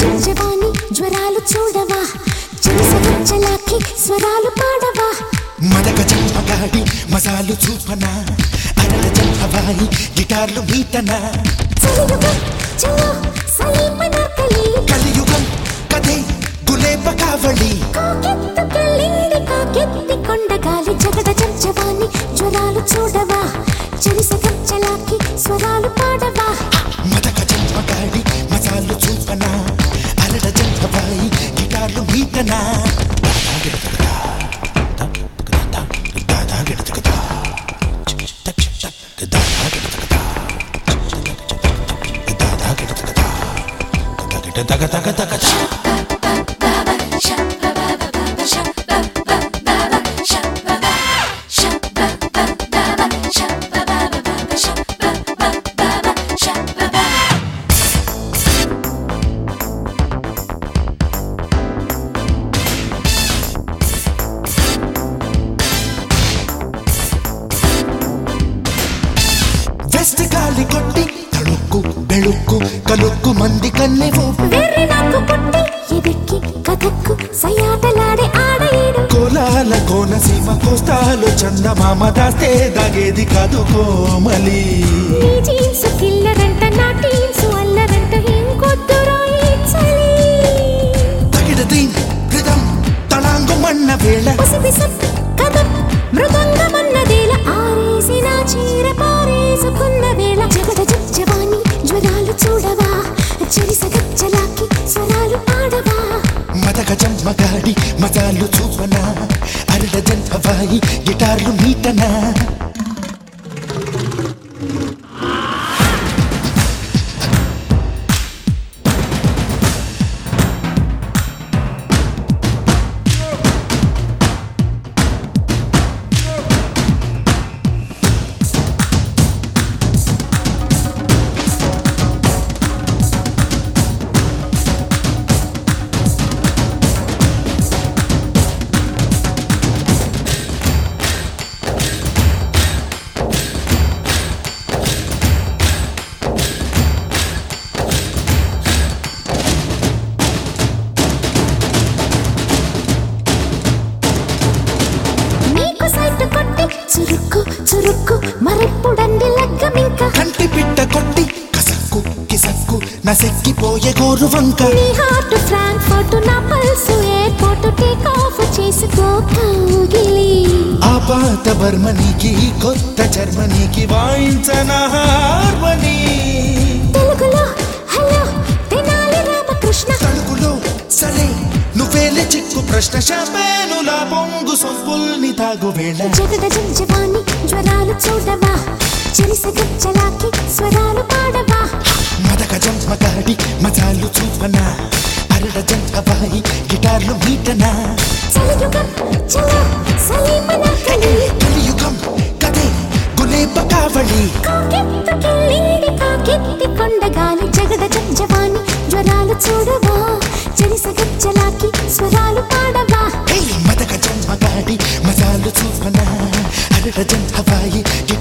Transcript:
జంజవాణి జ్వరాలు చూడవా చలాకి స్వరాలు పాడవా మదక చంపగాడి మసాలు చూపనా అరల చంపవాయి గిటార్లు మీటనా చలియుగం చలో సలీమనకలి కలియుగం కదే గులేబ కావళి కాకెత్తుకెళ్ళింది కాకెత్తి కొండగాలి జగడ జంజవాణి జ్వరాలు చూడవా చలిసగం చలాకి స్వరాలు పాడవా మదక చంపగాడి మసాలు చూపనా అరల చంపవాయి గిటార్లు మీటనా తగ తగ తగ వెస్ట్ గాలి కొట్టి తళుక్కు బెళుక్కు కలుక్కు మంది కన్నెవు వెర్రి నాకు కొట్టి ఎదెక్కి కథక్కు సయాటలాడే ఆడేడు కోలాల కోనసీమ కోస్తాలు చందమామ దాస్తే దాగేది కాదు కోమలి నీ జీన్స్ కిల్లరంట నా టీన్స్ అల్లరంట ఇంకొద్దురా ఈ చలి తగిడది హృదం తళాంగు మన్న వేళ పసిపిసం కథం మృదంగమన్నదేల ఆరేసిన చీర పారేసుకున్న వేళ జగడ జవాని జ్వరాలు చూడవా చలిసగచ్చలాకి స్వరాలు పాడవా మదక జన్మగాడి మజాలు చూపనా అరడ జంతవాయి గిటార్లు మీటనా నీకు సైట్ కొట్టి చురుక్కు చురుక్కు మరెప్పుడండి లగ్గమింక కంటి పిట్ట కొట్టి కసక్కు కిసక్కు నసెక్కిపోయే గోరు వంక నీ హార్ట్ ఫ్రాంక్ఫర్ట్ నా పల్సు ఎయిర్పోర్ట్ టేక్ ఆఫ్ చేసుకో కౌగిలి ఆ పాత బర్మనీకి కొత్త జర్మనీకి వాయించన హార్మనీ తెలుగులో హలో తెనాలి రామకృష్ణ తణుకులో సరే నువ్వేలే చిక్కు ప్రశ్న షాంపేనులా పొంగు సొంపుల్ని తాగు వేళ జగడ జంజవాణి జ్వరాలు చూడవా చలిసగచ్చలాకి స్వరాలు పాడవా మదక జంపగాడి మజాలు చూపనా అరడ జంపవాయి గిటార్లు మీటనా చలియుగం చలో సలీమనకలి కలియుగం కదే గులేబ కావళి కాకెత్తుకెళ్ళింది కాకెత్తి కొండగాలి జగడ జంజవాణి జ్వరాలు చూడవా చలిసగచ్చలాకి స్వరాలు పాడవా హే మదక జంపగాడి మజాలు చూపనా అరడ జంపవాయి